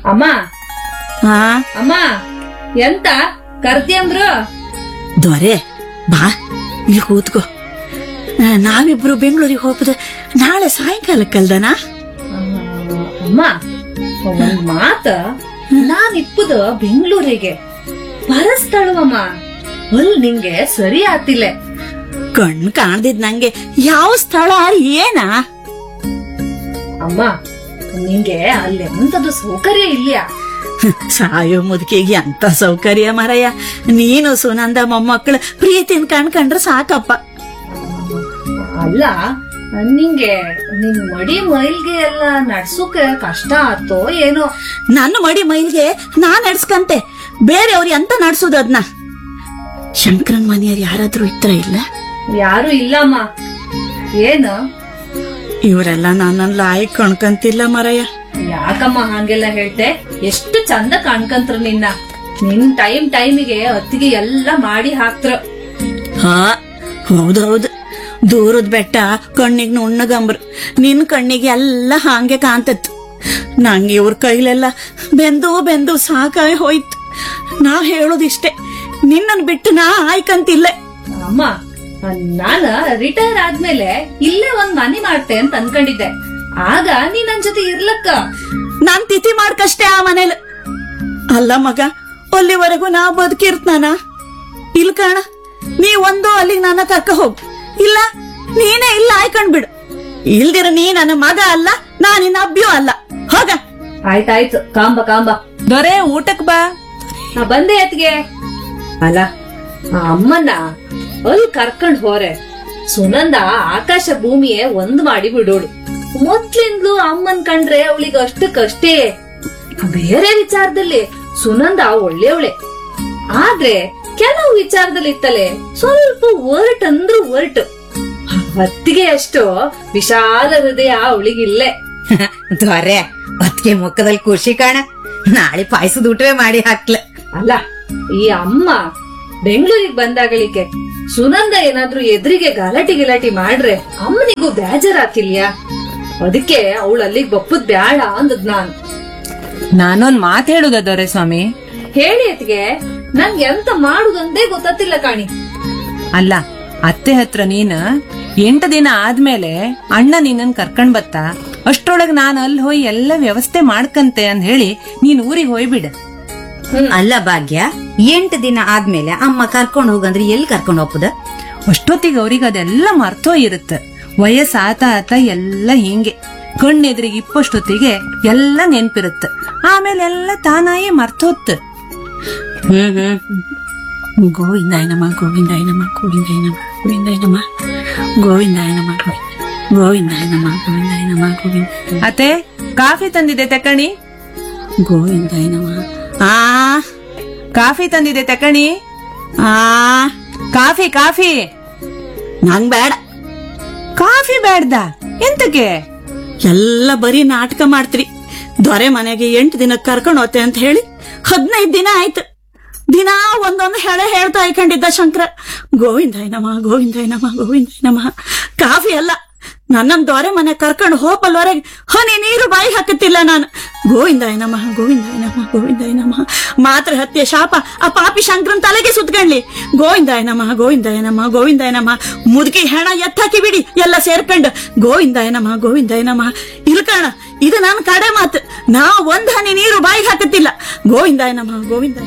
ಅಮ್ಮ ಹಾ ಅಮ್ಮ ಎಂತ ಕರ್ತಿ ಅಂದ್ರು ದೊರೆ ಬಾ ಇಲ್ಲಿ ಕೂತ್ಕೋ ಆ, ನಾವಿಬ್ರು ಬೆಂಗಳೂರಿಗೆ ಹೋಗ್ಬೋದು ನಾಳೆ ಸಾಯಂಕಾಲಕ್ಕಲ್ದನಾ ಅಮ್ಮ ಒಂದ್ ಮಾತ ನಾನ್ ಇಪ್ಪುದ ಬೆಂಗಳೂರಿಗೆ ಬರಸ್ತಳವಮ್ಮ ಅಲ್ ನಿಂಗೆ ಸರಿ ಆತಿಲ್ಲ ಕಣ್ ಕಾಣ್ದಿದ್ ನಂಗೆ ಯಾವ ಸ್ಥಳ ಏನಾ ಅಮ್ಮ ನಿಂಗೆ ಅಲ್ಲಿ ಎಂತದು ಸೌಕರ್ಯ ಇಲ್ಯಾ ಸಾಯೋ ಮುದುಕಿಗೆ ಅಂತ ಸೌಕರ್ಯ ಮರಯ್ಯ ನೀನು ಸುನಂದ ಮೊಮ್ಮಕ್ಕಳ ಪ್ರೀತಿನ ಕಣ್ಕಂಡ್ರೆ ಸಾಕಪ್ಪ ಅಲ್ಲ ನಿಂಗೆ ನಿನ್ ಮಡಿ ಮೈಲ್ಗೆ ಎಲ್ಲ ನಡ್ಸೋಕೆ ಕಷ್ಟ ಆತೋ ಏನೋ ನನ್ನ ಮಡಿ ಮೈಲ್ಗೆ ನಾನ್ ನಡ್ಸ್ಕಂತೆ ಬೇರೆಯವ್ರು ಎಂತ ನಡ್ಸೋದು ಅದ್ನ ಶಂಕರನ್ ಮನೆಯವ್ರು ಯಾರಾದ್ರೂ ಇತ್ರ ಇಲ್ಲ ಯಾರು ಇಲ್ಲಮ್ಮ ಏನು ಇವರೆಲ್ಲ ನನ್ನನ್ನ ಲಾಯ್ ಕಣ್ಕಂತಿಲ್ಲ ಮರಯ್ಯ ಯಾಕಮ್ಮ ಹಂಗೆಲ್ಲ ಹೇಳ್ತೆ ಎಷ್ಟು ಚಂದ ಕಾಣ್ಕಂತ್ರ ನಿನ್ನ ನಿನ್ ಟೈಮ್ ಟೈಮಿಗೆ ಅತ್ತಿಗೆ ಎಲ್ಲ ಮಾಡಿ ಹಾಕ್ತ್ರ ಹಾ ಹೌದೌದು ದೂರದ ಬೆಟ್ಟ ಕಣ್ಣಿಗೆ ನುಣ್ಣಗಂಬ್ರು ನಿನ್ ಕಣ್ಣಿಗೆ ಎಲ್ಲ ಹಾಂಗೆ ಕಾಂತತ್ತು ನಂಗೆ ಇವ್ರ ಕೈಲೆಲ್ಲ ಬೆಂದು ಬೆಂದು ಸಾಕಾಗಿ ಹೋಯ್ತು ನಾ ಹೇಳೋದಿಷ್ಟೇ ನಿನ್ನನ್ ಬಿಟ್ಟು ನಾ ಆಯ್ಕಂತಿಲ್ಲ ಅಮ್ಮ ನಾನ ರಿಟೈರ್ ಆದ್ಮೇಲೆ ಇಲ್ಲೇ ಒಂದ್ ಮನೆ ಮಾಡ್ತೆ ಅಂತ ಅನ್ಕೊಂಡಿದ್ದೆ ಆಗ ನೀ ನನ್ ಜೊತೆ ಇರ್ಲಕ್ಕ ನಾನ್ ತಿಥಿ ಮಾಡ್ಕಷ್ಟೇ ಆ ಮನೇಲಿ ಅಲ್ಲ ಮಗ ಅಲ್ಲಿವರೆಗೂ ನಾ ಬದುಕಿರ್ತಾನ ಇಲ್ ಕಾಣ ನೀ ಒಂದು ಅಲ್ಲಿಗೆ ನನ್ನ ಕರ್ಕ ಹೋಗ್ ಇಲ್ಲ ನೀನೇ ಇಲ್ಲ ಆಯ್ಕೊಂಡ್ ಬಿಡು ಇಲ್ದಿರ ನೀ ನನ್ನ ಮಗ ಅಲ್ಲ ನಾ ನಿನ್ನ ಅಬ್ಬಿಯೂ ಅಲ್ಲ ಹೋಗ ಆಯ್ತಾಯ್ತು ಕಾಂಬ ಕಾಂಬ ದೊರೆ ಊಟಕ್ ಬಾ ನಾ ಬಂದೆ ಅತ್ಗೆ ಅಲ್ಲ ಆ ಅಮ್ಮನ್ನ ಅಲ್ಲಿ ಕರ್ಕೊಂಡ್ ಹೋರೆ ಸುನಂದ ಆಕಾಶ ಭೂಮಿಯೇ ಒಂದ್ ಮಾಡಿ ಬಿಡೋಳು ಮೊದ್ಲಿಂದ್ಲು ಅಮ್ಮನ್ ಕಂಡ್ರೆ ಅವಳಿಗೆ ಅಷ್ಟಕ್ಕಷ್ಟೇ ಬೇರೆ ವಿಚಾರದಲ್ಲಿ ಸುನಂದ ಒಳ್ಳೆಯವಳೆ ಆದ್ರೆ ಕೆಲವು ವಿಚಾರದಲ್ಲಿ ಇತ್ತಲೆ ಸ್ವಲ್ಪ ಒರಟ್ ಅಂದ್ರೂ ಒರಟು ಹೊತ್ತಿಗೆ ಅಷ್ಟು ವಿಶಾಲ ಹೃದಯ ಅವಳಿಗಿಲ್ಲೇ ದೊರೆ ಅದಕ್ಕೆ ಮುಖದಲ್ಲಿ ಖುಷಿ ಕಾಣ ನಾಳೆ ಪಾಯಸದ ಊಟವೇ ಮಾಡಿ ಹಾಕ್ಲ ಅಲ್ಲ ಈ ಅಮ್ಮ ಬೆಂಗಳೂರಿಗೆ ಬಂದಾಗಳಿಕೆ ಸುನಂದ ಏನಾದ್ರೂ ಎದುರಿಗೆ ಗಲಾಟಿ ಗಿಲಾಟಿ ಮಾಡ್ರೆ ಅಮ್ಮನಿಗೂ ಬೇಜಾರಾತಿಲ್ಯಾ ಅದಕ್ಕೆ ಅವಳು ಅಲ್ಲಿಗೆ ಬಪ್ಪುದ್ ಬ್ಯಾಡ ಅಂದದ್ ನಾನ್ ನಾನೊಂದ್ ಮಾತ್ ಹೇಳುದ ದೊರೆ ಸ್ವಾಮಿ ಹೇಳಿ ಅತ್ಗೆ ನನ್ಗೆ ಎಂತ ಮಾಡುದಂದೇ ಗೊತ್ತಿಲ್ಲ ಕಾಣಿ ಅಲ್ಲ ಅತ್ತೆ ಹತ್ರ ನೀನ್ ಎಂಟು ದಿನ ಆದ್ಮೇಲೆ ಅಣ್ಣ ನಿನ್ನನ್ ಕರ್ಕೊಂಡ್ ಬತ್ತ ಅಷ್ಟ್ರೊಳಗ್ ನಾನ್ ಅಲ್ಲಿ ಹೋಗಿ ಎಲ್ಲ ವ್ಯವಸ್ಥೆ ಮಾಡ್ಕಂತೆ ಅಂದ್ ಹೇಳಿ ನೀನ್ ಊರಿಗೆ ಹೋಯ್ಬಿಡ ಅಲ್ಲ ಭಾಗ್ಯ ಎಂಟು ದಿನ ಆದ್ಮೇಲೆ ಅಮ್ಮ ಕರ್ಕೊಂಡ್ ಹೋಗಂದ್ರೆ ಎಲ್ಲಿ ಕರ್ಕೊಂಡ್ ಹೋಗ್ತದ ಅಷ್ಟೊತ್ತಿಗೆ ಅವ್ರಿಗೆ ಅದೆಲ್ಲ ಮರ್ತೋ ಇರುತ್ತ ವಯಸ್ಸ ಆತ ಆತ ಎಲ್ಲ ಹಿಂಗೆ ಕಣ್ಣೆದ್ರಿಗೆ ಇಪ್ಪಷ್ಟೊತ್ತಿಗೆ ಎಲ್ಲ ನೆನ್ಪಿರುತ್ತ ಆಮೇಲೆ ಎಲ್ಲ ತಾನಾಯೇ ಮರ್ತೋತ್ ಹ್ಮ್ ಹ್ಮ್ ಗೋವಿಂದಾಯನಮ್ಮ ಗೋವಿಂದಾಯನಮ್ಮ ಗೋವಿಂದಾಯನಮ್ಮ ಗೋವಿಂದಾಯನಮ್ಮ ಗೋವಿಂದಾಯನಮ್ಮ ಗೋವಿಂದಾಯನಮ್ಮ ಗೋವಿಂದಾಯನಮ್ಮ ಗೋವಿಂದ ಅತ್ತೆ ಕಾಫಿ ತಂದಿದೆ ತಕಣಿ ಗೋವಿಂದಾಯನಮ್ಮ ಆ ಕಾಫಿ ತಂದಿದೆ ತಕಣಿ ಆ ಕಾಫಿ ಕಾಫಿ ನಂಗ್ ಬೇಡ ಕಾಫಿ ಬೇಡ್ದ ಎಂತಕ್ಕೆ ಎಲ್ಲ ಬರೀ ನಾಟಕ ಮಾಡ್ತ್ರಿ ದೊರೆ ಮನೆಗೆ ಎಂಟು ದಿನ ಕರ್ಕೊಂಡು ಹೋತೆ ಅಂತ ಹೇಳಿ ಹದಿನೈದು ದಿನ ಆಯ್ತು ದಿನಾ ಒಂದೊಂದು ಹೇಳೆ ಹೇಳ್ತಾ ಇಕೊಂಡಿದ್ದ ಶಂಕರ ಗೋವಿಂದಾಯನಮ್ಮ ಗೋವಿಂದಾಯನಮ್ಮ ಗೋವಿಂದಾಯನಮ್ಮ ಕಾಫಿ ಅಲ್ಲ ನನ್ನನ್ ದೊರೆ ಮನೆ ಕರ್ಕೊಂಡು ಹೋಪಲ್ವರೆಗೆ ಹನಿ ನೀರು ಬಾಯಿ ಹಾಕುತ್ತಿಲ್ಲ ನಾನು ಗೋವಿಂದಾಯನಮ್ಮ ಗೋವಿಂದಾಯನಮ್ಮ ಗೋವಿಂದಾಯನಮ್ಮ ಮಾತ್ರ ಹತ್ಯೆ ಶಾಪ ಆ ಪಾಪಿ ಶಂಕರನ್ ತಲೆಗೆ ಸುತ್ಕೊಂಡ್ಲಿ ಗೋವಿಂದಾಯನಮ್ಮ ಗೋವಿಂದಾಯನಮ್ಮ ಗೋವಿಂದಾಯನಮ್ಮ ಮುದುಕಿ ಹೆಣ ಎತ್ತಾಕಿ ಬಿಡಿ ಎಲ್ಲ ಸೇರ್ಕೊಂಡು ಗೋವಿಂದಾಯನಮ್ಮ ಗೋವಿಂದಾಯನಮ್ಮ ಇಲ್ಕಣ ಇದು ನನ್ನ ಕಡೆ ಮಾತು ನಾ ಒಂದ್ ಹನಿ ನೀರು ಬಾಯಿಗೆ ಹಾಕುತ್ತಿಲ್ಲ ಗೋವಿಂದಾಯನಮ್ಮ ಗೋವಿಂದಾಯ